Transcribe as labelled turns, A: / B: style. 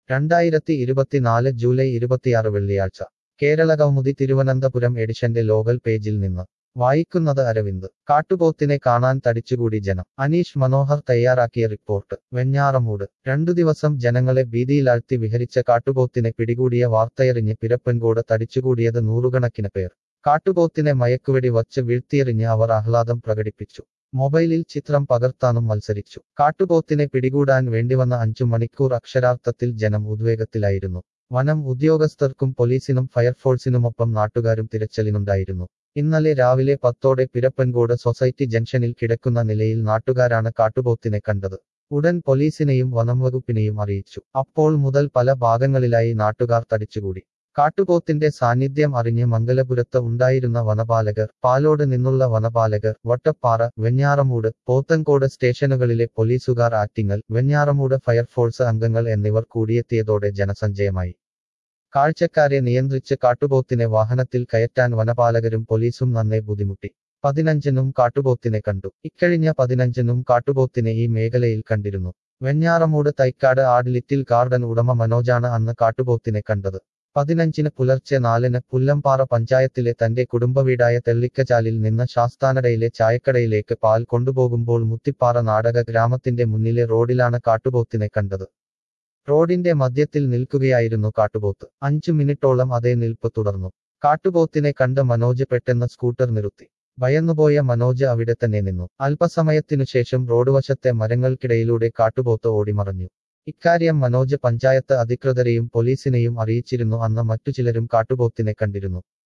A: രണ്ടായിരത്തി ഇരുപത്തിനാല് ജൂലൈ ഇരുപത്തിയാറ് വെള്ളിയാഴ്ച കേരള കൗമുദി തിരുവനന്തപുരം എഡിഷന്റെ ലോകൽ പേജിൽ നിന്ന് വായിക്കുന്നത് അരവിന്ദ് കാട്ടുപോത്തിനെ കാണാൻ തടിച്ചുകൂടി ജനം അനീഷ് മനോഹർ തയ്യാറാക്കിയ റിപ്പോർട്ട് വെഞ്ഞാറമൂട് രണ്ടു ദിവസം ജനങ്ങളെ ഭീതിയിലാഴ്ത്തി വിഹരിച്ച കാട്ടുപോത്തിനെ പിടികൂടിയ വാർത്തയറിഞ്ഞ് പിരപ്പൻകോട് തടിച്ചുകൂടിയത് നൂറുകണക്കിന് പേർ കാട്ടുപോത്തിനെ മയക്കുവെടി വച്ച് വീഴ്ത്തിയെറിഞ്ഞ് അവർ ആഹ്ലാദം പ്രകടിപ്പിച്ചു മൊബൈലിൽ ചിത്രം പകർത്താനും മത്സരിച്ചു കാട്ടുപോത്തിനെ പിടികൂടാൻ വേണ്ടിവന്ന അഞ്ചു മണിക്കൂർ അക്ഷരാർത്ഥത്തിൽ ജനം ഉദ്വേഗത്തിലായിരുന്നു വനം ഉദ്യോഗസ്ഥർക്കും പോലീസിനും ഫയർഫോഴ്സിനുമൊപ്പം നാട്ടുകാരും തിരച്ചിലിനുണ്ടായിരുന്നു ഇന്നലെ രാവിലെ പത്തോടെ പിരപ്പൻകോട് സൊസൈറ്റി ജംഗ്ഷനിൽ കിടക്കുന്ന നിലയിൽ നാട്ടുകാരാണ് കാട്ടുപോത്തിനെ കണ്ടത് ഉടൻ പോലീസിനെയും വനംവകുപ്പിനെയും അറിയിച്ചു അപ്പോൾ മുതൽ പല ഭാഗങ്ങളിലായി നാട്ടുകാർ തടിച്ചുകൂടി കാട്ടുപോത്തിന്റെ സാന്നിധ്യം അറിഞ്ഞ് മംഗലപുരത്ത് ഉണ്ടായിരുന്ന വനപാലകർ പാലോട് നിന്നുള്ള വനപാലകർ വട്ടപ്പാറ വെഞ്ഞാറമൂട് പോത്തൻകോട് സ്റ്റേഷനുകളിലെ പോലീസുകാർ ആറ്റിങ്ങൽ വെഞ്ഞാറമൂട് ഫയർഫോഴ്സ് അംഗങ്ങൾ എന്നിവർ കൂടിയെത്തിയതോടെ ജനസഞ്ചയമായി കാഴ്ചക്കാരെ നിയന്ത്രിച്ച് കാട്ടുപോത്തിനെ വാഹനത്തിൽ കയറ്റാൻ വനപാലകരും പോലീസും നന്നേ ബുദ്ധിമുട്ടി പതിനഞ്ചിനും കാട്ടുപോത്തിനെ കണ്ടു ഇക്കഴിഞ്ഞ പതിനഞ്ചിനും കാട്ടുപോത്തിനെ ഈ മേഖലയിൽ കണ്ടിരുന്നു വെഞ്ഞാറമൂട് തൈക്കാട് ആട് ലിറ്റിൽ ഗാർഡൻ ഉടമ മനോജാണ് അന്ന് കാട്ടുപോത്തിനെ കണ്ടത് പതിനഞ്ചിന് പുലർച്ചെ നാലിന് പുല്ലംപാറ പഞ്ചായത്തിലെ തന്റെ കുടുംബവീടായ തെള്ളിക്കചാലിൽ നിന്ന് ശാസ്താനടയിലെ ചായക്കടയിലേക്ക് പാൽ കൊണ്ടുപോകുമ്പോൾ മുത്തിപ്പാറ നാടക ഗ്രാമത്തിന്റെ മുന്നിലെ റോഡിലാണ് കാട്ടുപോത്തിനെ കണ്ടത് റോഡിന്റെ മധ്യത്തിൽ നിൽക്കുകയായിരുന്നു കാട്ടുപോത്ത് അഞ്ചു മിനിറ്റോളം അതേ നിൽപ്പ് തുടർന്നു കാട്ടുപോത്തിനെ കണ്ട് മനോജ് പെട്ടെന്ന് സ്കൂട്ടർ നിർത്തി ഭയന്നുപോയ മനോജ് അവിടെ തന്നെ നിന്നു അല്പസമയത്തിനു ശേഷം റോഡ് വശത്തെ മരങ്ങൾക്കിടയിലൂടെ കാട്ടുപോത്ത് ഓടിമറഞ്ഞു ഇക്കാര്യം മനോജ് പഞ്ചായത്ത് അധികൃതരെയും പോലീസിനെയും അറിയിച്ചിരുന്നു അന്ന് മറ്റു ചിലരും കാട്ടുപോത്തിനെ കണ്ടിരുന്നു